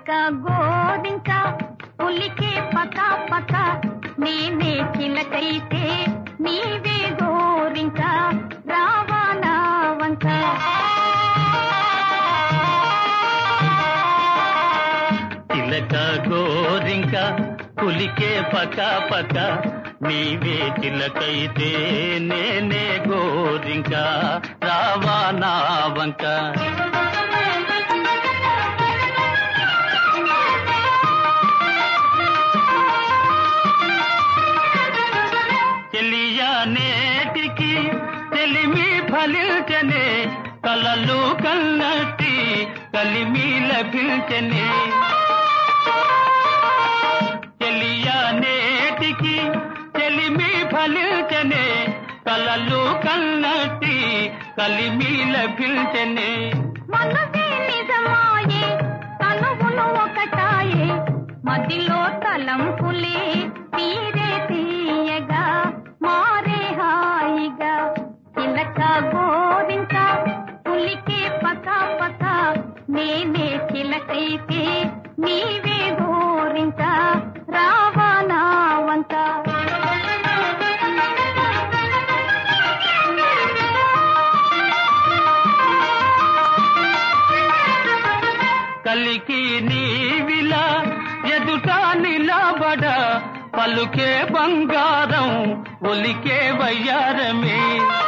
చిలక గోరింక పులికే పక పక నేనే చిలకైతే నీవే గోరింక రావా నా వంక చిలక గోరింక పులికే పక పక నీవే చిలకైతే నేనే గోరింక రావా నా వంక చెలియా నేటికి తెలిమి ఫలించనే కలలు కన్నట్టి కలిమి లభించనే చెలియా నేటికి తెలిమి ఫలించనే కలలు కన్నట్టి కలిమి లభించనే మనసే నిజమాయే తనువును ఒకటాయే మదిలో తలంపులే తీరే తీయగా మారే హాయిగా చిలక గోరింక పులికే పక పక నేనే చిలకైతే నీవే గోరింక రావా నా వంక కలికి నీవిలా ఎదుట నిలబడ పలుకే బంగారం ఒలికే వయ్యారమే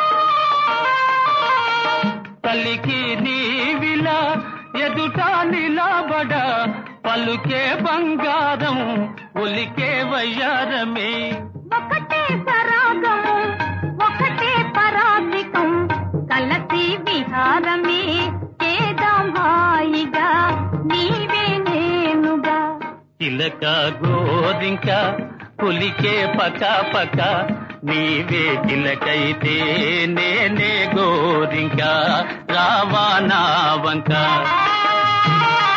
కలికి నీవిలా ఎదుట నిలబడ పలుకే బంగారం ఒలికే వయ్యారమే ఒకటే సరాగము ఒకటే పరాధికం కలసి విహారమే చేద్దాం హాయిగా నీవే నేనుగా చిలక గోరింక పులికే పక పక నీవే చిలకైతే నేనే గోరింక రావా నా వంక